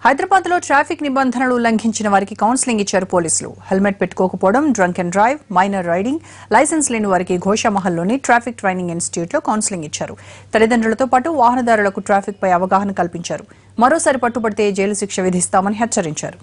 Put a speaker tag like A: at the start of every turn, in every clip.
A: హైదరాబాద్ లో ట్రాఫిక్ నిబంధనలు ఉల్లంఘించిన వారికి కౌన్సిలింగ్ ఇచ్చారు పోలీసులు హెల్మెట్ పెట్టుకోకపోవడం drunk and drive minor riding licence లేని వారికి ఘోషమహల్లోని ట్రాఫిక్ ట్రైనింగ్ ఇన్స్టిట్యూట్ లో కౌన్సిలింగ్ ఇచ్చారు తల్లిదండ్రులతో పాటు వాహనదారులకు ట్రాఫిక్ పై అవగాహన కల్పించారు మరోసారి పట్టుబడితే జైలు శిక్ష విధిస్తామని హెచ్చరించారు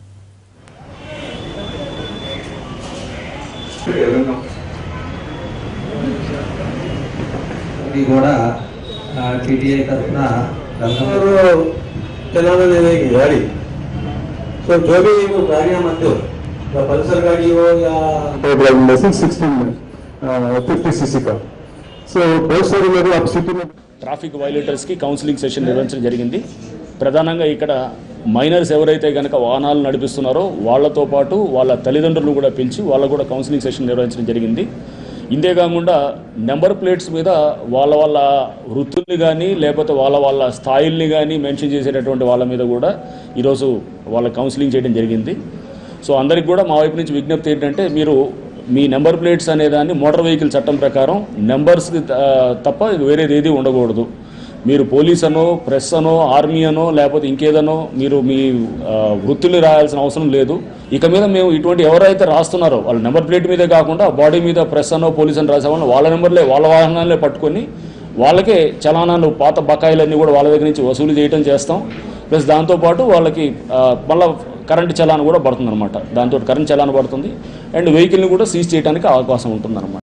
B: ఇది కూడా టీటీఐ తరఫున
C: और चलाना देने की गाड़ी तो जो भी वो गाड़ियाँ मत हो या पल्सर गाड़ी हो या
D: driving licence sixteen fifty CC का सो बहुत सारे लोग आप सिटी में
E: ట్రాఫిక్ వైలేటర్స్కి కౌన్సిలింగ్ సెషన్ నిర్వహించడం జరిగింది ప్రధానంగా ఇక్కడ మైనర్స్ ఎవరైతే కనుక వాహనాలు నడిపిస్తున్నారో వాళ్ళతో పాటు వాళ్ళ తల్లిదండ్రులను కూడా పిలిచి వాళ్ళకు కూడా కౌన్సిలింగ్ సెషన్ నిర్వహించడం జరిగింది ఇంతే కాకుండా నెంబర్ ప్లేట్స్ మీద వాళ్ళ వాళ్ళ వృత్తుల్ని కానీ లేకపోతే వాళ్ళ వాళ్ళ స్థాయిల్ని కానీ మెన్షన్ చేసేటటువంటి వాళ్ళ మీద కూడా ఈరోజు వాళ్ళ కౌన్సిలింగ్ చేయడం జరిగింది సో అందరికి కూడా మా వైపు నుంచి విజ్ఞప్తి ఏంటంటే మీరు మీ నెంబర్ ప్లేట్స్ అనేదాన్ని మోటార్ వెహికల్ చట్టం ప్రకారం నెంబర్స్ తప్ప వేరేది ఏది ఉండకూడదు మీరు పోలీస్ అనో ప్రెస్ అనో ఆర్మీ అనో లేకపోతే ఇంకేదనో మీరు మీ ఆ, వృత్తులు రాయాల్సిన అవసరం లేదు ఇక మీద మేము ఇటువంటి ఎవరైతే రాస్తున్నారో వాళ్ళ నెంబర్ ప్లేట్ మీదే కాకుండా బాడీ మీద ప్రెస్ అనో పోలీస్ అని రాసేవాళ్ళు వాళ్ళ నెంబర్లే వాళ్ళ వాహనాలే పట్టుకొని వాళ్ళకే చలానాలు పాత బకాయిలన్నీ కూడా వాళ్ళ దగ్గర నుంచి వసూలు చేయటం చేస్తాం ప్లస్ దాంతోపాటు వాళ్ళకి ఆ, మళ్ళా కరెంట్ చలాన్ కూడా పడుతుంది అనమాట దాంతో కరెంట్ చలాన్ పడుతుంది అండ్ వెహికల్ని కూడా సీజ్ చేయడానికి అవకాశం ఉంటుంది